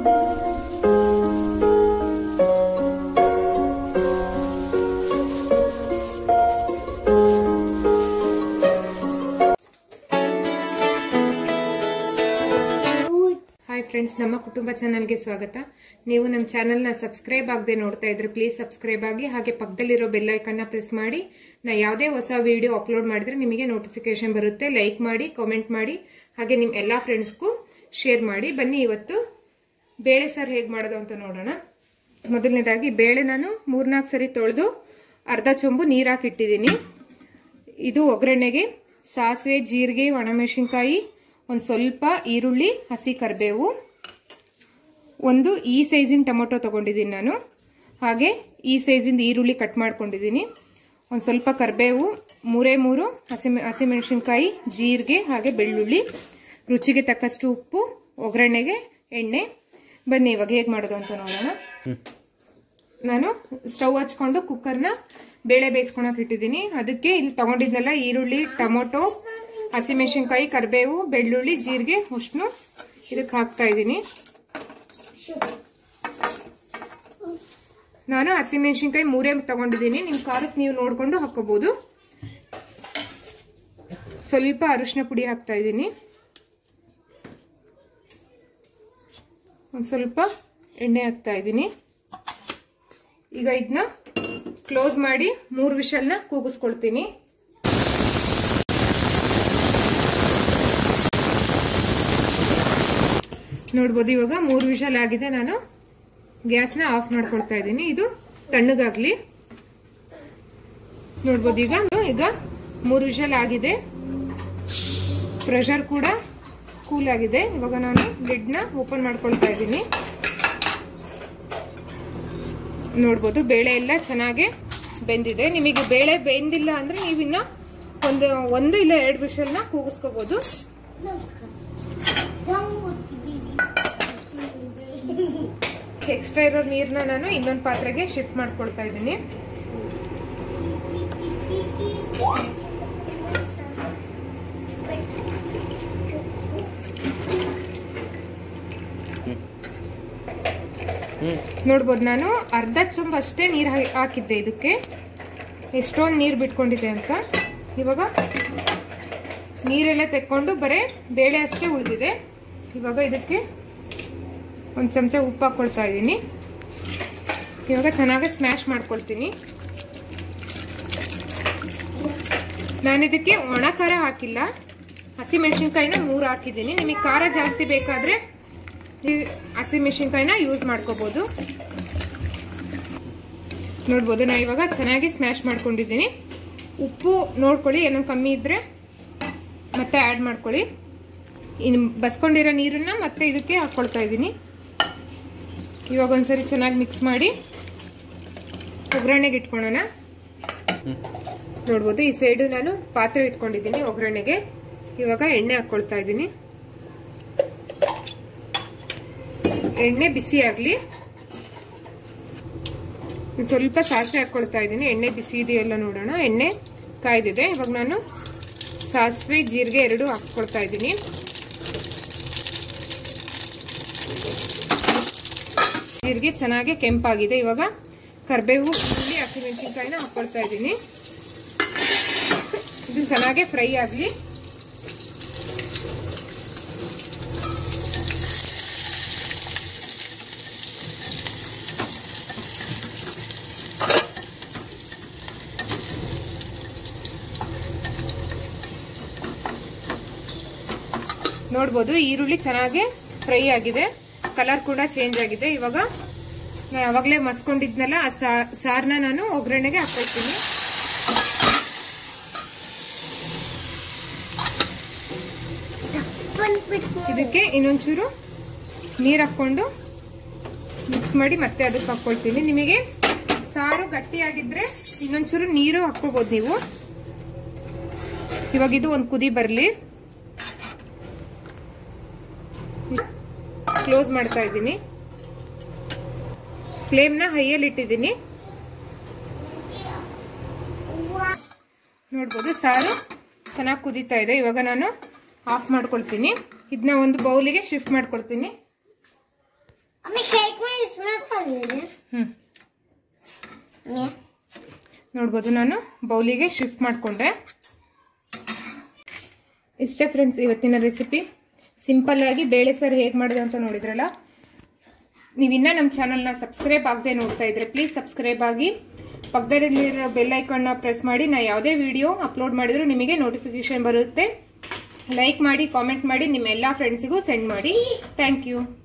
hi friends ನಮ್ಮ ಕುಟುಂಬ ಚಾನಲ್ಗೆ ಸ್ವಾಗತ ನೀವು ನಮ್ಮ ಚಾನಲ್ನ ಸಬ್ಸ್ಕ್ರೈಬ್ ಆಗದೆ ನೋಡ್ತಾ ಇದ್ರೆ ಪ್ಲೀಸ್ ಸಬ್ಸ್ಕ್ರೈಬ್ ಆಗಿ ಹಾಗೆ ಪಕ್ಕದಲ್ಲಿರೋ ಬೆಲ್ ಐಕನ್ನ ಪ್ರೆಸ್ ಮಾಡಿ ನಾ ಯಾವುದೇ ಹೊಸ ವಿಡಿಯೋ ಅಪ್ಲೋಡ್ ಮಾಡಿದ್ರೆ ನಿಮಗೆ ನೋಟಿಫಿಕೇಶನ್ ಬರುತ್ತೆ ಲೈಕ್ ಮಾಡಿ ಕಾಮೆಂಟ್ ಮಾಡಿ ಹಾಗೆ ನಿಮ್ಮ ಎಲ್ಲ ಫ್ರೆಂಡ್ಸ್ಗೂ ಶೇರ್ ಮಾಡಿ ಬನ್ನಿ ಇವತ್ತು ಬೇಳೆ ಸಾರು ಹೇಗೆ ಮಾಡೋದು ಅಂತ ನೋಡೋಣ ಮೊದಲನೇದಾಗಿ ಬೇಳೆ ನಾನು ಮೂರ್ನಾಲ್ಕು ಸರಿ ತೊಳೆದು ಅರ್ಧ ಚೊಂಬು ನೀರು ಹಾಕಿಟ್ಟಿದ್ದೀನಿ ಇದು ಒಗ್ಗರಣೆಗೆ ಸಾಸಿವೆ ಜೀರಿಗೆ ಒಣಮೆಣಸಿನ್ಕಾಯಿ ಒಂದು ಸ್ವಲ್ಪ ಈರುಳ್ಳಿ ಹಸಿ ಕರಿಬೇವು ಒಂದು ಈ ಸೈಜಿನ ಟೊಮೊಟೊ ತೊಗೊಂಡಿದ್ದೀನಿ ನಾನು ಹಾಗೆ ಈ ಸೈಜಿಂದ ಈರುಳ್ಳಿ ಕಟ್ ಮಾಡ್ಕೊಂಡಿದ್ದೀನಿ ಒಂದು ಸ್ವಲ್ಪ ಕರಿಬೇವು ಮೂರೇ ಮೂರು ಹಸಿ ಹಸಿಮೆಣಸಿನ್ಕಾಯಿ ಜೀರಿಗೆ ಹಾಗೆ ಬೆಳ್ಳುಳ್ಳಿ ರುಚಿಗೆ ತಕ್ಕಷ್ಟು ಉಪ್ಪು ಒಗ್ಗರಣೆಗೆ ಎಣ್ಣೆ ಬನ್ನಿ ಇವಾಗ ಹೇಗೆ ಮಾಡೋದು ಅಂತ ನೋಡೋಣ ನಾನು ಸ್ಟವ್ ಹಚ್ಕೊಂಡು ಕುಕ್ಕರ್ನ ಬೇಳೆ ಬೇಯಿಸ್ಕೊಳಕ್ ಇಟ್ಟಿದ್ದೀನಿ ಅದಕ್ಕೆ ಇಲ್ಲಿ ತಗೊಂಡಿದ್ನಲ್ಲ ಈರುಳ್ಳಿ ಟೊಮೊಟೊ ಹಸಿಮೆಣಸಿನ್ಕಾಯಿ ಕರಿಬೇವು ಬೆಳ್ಳುಳ್ಳಿ ಜೀರಿಗೆ ಉಷ್ಣು ಇದಕ್ಕೆ ಹಾಕ್ತಾ ಇದ್ದೀನಿ ನಾನು ಹಸಿಮೆಣಸಿನ್ಕಾಯಿ ಮೂರೇ ತಗೊಂಡಿದ್ದೀನಿ ನಿಮ್ ಖಾರಕ್ಕೆ ನೀವು ನೋಡ್ಕೊಂಡು ಹಾಕೋಬಹುದು ಸ್ವಲ್ಪ ಅರಿಶಿನ ಪುಡಿ ಹಾಕ್ತಾ ಇದ್ದೀನಿ ಒಂದು ಸ್ವಲ್ಪ ಎಣ್ಣೆ ಹಾಕ್ತಾ ಇದ್ದೀನಿ ಈಗ ಇದನ್ನ ಕ್ಲೋಸ್ ಮಾಡಿ ಮೂರು ವಿಷಲ್ನ ಕೂಗಿಸ್ಕೊಳ್ತೀನಿ ನೋಡ್ಬೋದು ಇವಾಗ ಮೂರು ವಿಷಲ್ ಆಗಿದೆ ನಾನು ಗ್ಯಾಸ್ನ ಆಫ್ ಮಾಡ್ಕೊಳ್ತಾ ಇದ್ದೀನಿ ಇದು ತಣ್ಣಗಾಗ್ಲಿ ನೋಡ್ಬೋದು ಈಗ ಈಗ ಮೂರು ವಿಷಲ್ ಆಗಿದೆ ಪ್ರೆಷರ್ ಕೂಡ ಕೂಲ್ ಆಗಿದೆ ಇವಾಗ ನಾನು ಲಿಡ್ನ ಓಪನ್ ಮಾಡ್ಕೊಳ್ತಾ ಇದ್ದೀನಿ ನೋಡ್ಬೋದು ಬೇಳೆ ಎಲ್ಲ ಚೆನ್ನಾಗಿ ಬೆಂದಿದೆ ನಿಮಗೆ ಬೇಳೆ ಬೆಂದಿಲ್ಲ ಅಂದ್ರೆ ನೀವಿನ್ನ ಒಂದು ಒಂದು ಇಲ್ಲ ಎರಡು ವಿಷಲ್ನ ಕೂಗಿಸ್ಕೋಬಹುದು ಎಕ್ಸ್ಟ್ರಾ ಇರೋ ನೀರ್ನ ನಾನು ಇನ್ನೊಂದು ಪಾತ್ರೆಗೆ ಶಿಫ್ಟ್ ಮಾಡ್ಕೊಳ್ತಾ ಇದ್ದೀನಿ ನೋಡ್ಬೋದು ನಾನು ಅರ್ಧ ಚೊಂಬ ಅಷ್ಟೇ ನೀರು ಹಾಕಿದ್ದೆ ಇದಕ್ಕೆ ಎಷ್ಟೊಂದು ನೀರು ಬಿಟ್ಕೊಂಡಿದೆ ಅಂತ ಇವಾಗ ನೀರೆಲ್ಲ ತೆಕ್ಕೊಂಡು ಬರೀ ಬೇಳೆ ಅಷ್ಟೇ ಉಳಿದಿದೆ ಇವಾಗ ಇದಕ್ಕೆ ಒಂದು ಚಮಚ ಉಪ್ಪು ಹಾಕ್ಕೊಳ್ತಾ ಇದ್ದೀನಿ ಇವಾಗ ಚೆನ್ನಾಗಿ ಸ್ಮ್ಯಾಶ್ ಮಾಡ್ಕೊಳ್ತೀನಿ ನಾನು ಇದಕ್ಕೆ ಒಣ ಖಾರ ಹಾಕಿಲ್ಲ ಹಸಿ ಮೆಣಸಿನ್ಕಾಯಿನ ಮೂರು ಹಾಕಿದ್ದೀನಿ ನಿಮಗೆ ಖಾರ ಜಾಸ್ತಿ ಬೇಕಾದರೆ ಹಸಿ ಮೆಣಸಿನ್ಕಾಯಿನ ಯೂಸ್ ಮಾಡ್ಕೋಬಹುದು ನೋಡ್ಬೋದು ನಾ ಇವಾಗ ಚೆನ್ನಾಗಿ ಸ್ಮ್ಯಾಶ್ ಮಾಡ್ಕೊಂಡಿದ್ದೀನಿ ಉಪ್ಪು ನೋಡ್ಕೊಳ್ಳಿ ಏನೋ ಕಮ್ಮಿ ಇದ್ರೆ ಮತ್ತೆ ಆ್ಯಡ್ ಮಾಡ್ಕೊಳ್ಳಿ ಇನ್ನು ಬಸ್ಕೊಂಡಿರೋ ನೀರನ್ನ ಮತ್ತೆ ಇದಕ್ಕೆ ಹಾಕ್ಕೊಳ್ತಾ ಇದ್ದೀನಿ ಇವಾಗ ಒಂದ್ಸರಿ ಚೆನ್ನಾಗಿ ಮಿಕ್ಸ್ ಮಾಡಿ ಒಗ್ಗರಣೆಗೆ ಇಟ್ಕೊಳ್ಳೋಣ ನೋಡ್ಬೋದು ಈ ಸೈಡು ನಾನು ಪಾತ್ರೆ ಇಟ್ಕೊಂಡಿದ್ದೀನಿ ಒಗ್ಗರಣೆಗೆ ಇವಾಗ ಎಣ್ಣೆ ಹಾಕ್ಕೊಳ್ತಾ ಇದ್ದೀನಿ ಎಣ್ಣೆ ಬಿಸಿ ಆಗಲಿ ಸ್ವಲ್ಪ ಸಾಸಿವೆ ಹಾಕ್ಕೊಳ್ತಾ ಇದ್ದೀನಿ ಎಣ್ಣೆ ಬಿಸಿ ಇದೆಯಲ್ಲ ನೋಡೋಣ ಎಣ್ಣೆ ಕಾಯ್ದಿದೆ ಇವಾಗ ನಾನು ಸಾಸಿವೆ ಜೀರಿಗೆ ಎರಡು ಹಾಕ್ಕೊಳ್ತಾ ಇದ್ದೀನಿ ಜೀರಿಗೆ ಚೆನ್ನಾಗಿ ಕೆಂಪಾಗಿದೆ ಇವಾಗ ಕರಿಬೇವು ಈರುಳ್ಳಿ ಹಸಿಮೆಣಸಿನ್ಕಾಯಿನ ಹಾಕ್ಕೊಳ್ತಾ ಇದ್ದೀನಿ ಇದು ಚೆನ್ನಾಗಿ ಫ್ರೈ ಆಗಲಿ ನೋಡ್ಬೋದು ಈರುಳ್ಳಿ ಚೆನ್ನಾಗಿ ಫ್ರೈ ಆಗಿದೆ ಕಲರ್ ಕೂಡ ಚೇಂಜ್ ಆಗಿದೆ ಇವಾಗ ನಾನು ಯಾವಾಗಲೇ ಮಸ್ಕೊಂಡಿದ್ನಲ್ಲ ಆ ಸಾರನ್ನ ನಾನು ಒಗ್ಗರಣೆಗೆ ಹಾಕೊಳ್ತೀನಿ ಇದಕ್ಕೆ ಇನ್ನೊಂಚೂರು ನೀರು ಹಾಕ್ಕೊಂಡು ಮಿಕ್ಸ್ ಮಾಡಿ ಮತ್ತೆ ಅದಕ್ಕೆ ಹಾಕ್ಕೊಳ್ತೀನಿ ನಿಮಗೆ ಸಾರು ಗಟ್ಟಿಯಾಗಿದ್ರೆ ಇನ್ನೊಂಚೂರು ನೀರು ಹಾಕ್ಕೋಬಹುದು ನೀವು ಇವಾಗ ಇದು ಒಂದು ಕುದಿ ಬರಲಿ ಕ್ಲೋಸ್ ಮಾಡ್ತಾ ಇದ್ದೀನಿ ಫ್ಲೇಮ್ನ ಹೈಯಲ್ಲಿ ಇಟ್ಟಿದ್ದೀನಿ ನೋಡ್ಬೋದು ಸಾರು ಚೆನ್ನಾಗಿ ಕುದೀತಾ ಇದೆ ಇವಾಗ ನಾನು ಆಫ್ ಮಾಡ್ಕೊಳ್ತೀನಿ ಇದನ್ನ ಒಂದು ಬೌಲಿಗೆ ಶಿಫ್ಟ್ ಮಾಡ್ಕೊಳ್ತೀನಿ ಹ್ಞೂ ನೋಡ್ಬೋದು ನಾನು ಬೌಲಿಗೆ ಶಿಫ್ಟ್ ಮಾಡಿಕೊಂಡೆ ಇಷ್ಟೇ ಫ್ರೆಂಡ್ಸ್ ಇವತ್ತಿನ ರೆಸಿಪಿ ಸಿಂಪಲ್ ಆಗಿ ಬೇಳೆ ಸಾರು ಹೇಗೆ ಮಾಡಿದೆ ಅಂತ ನೋಡಿದ್ರಲ್ಲ ನೀವಿನ್ನ ನಮ್ಮ ಚಾನಲ್ನ ಸಬ್ಸ್ಕ್ರೈಬ್ ಆಗದೆ ನೋಡ್ತಾ ಇದ್ರೆ ಪ್ಲೀಸ್ ಸಬ್ಸ್ಕ್ರೈಬ್ ಆಗಿ ಪಕ್ಕದಲ್ಲಿರೋ ಬೆಲ್ ಐಕಾನ್ನ ಪ್ರೆಸ್ ಮಾಡಿ ನಾ ಯಾವುದೇ ವಿಡಿಯೋ ಅಪ್ಲೋಡ್ ಮಾಡಿದ್ರು ನಿಮಗೆ ನೋಟಿಫಿಕೇಶನ್ ಬರುತ್ತೆ ಲೈಕ್ ಮಾಡಿ ಕಾಮೆಂಟ್ ಮಾಡಿ ನಿಮ್ಮ ಎಲ್ಲ ಫ್ರೆಂಡ್ಸಿಗೂ ಸೆಂಡ್ ಮಾಡಿ ಥ್ಯಾಂಕ್ ಯು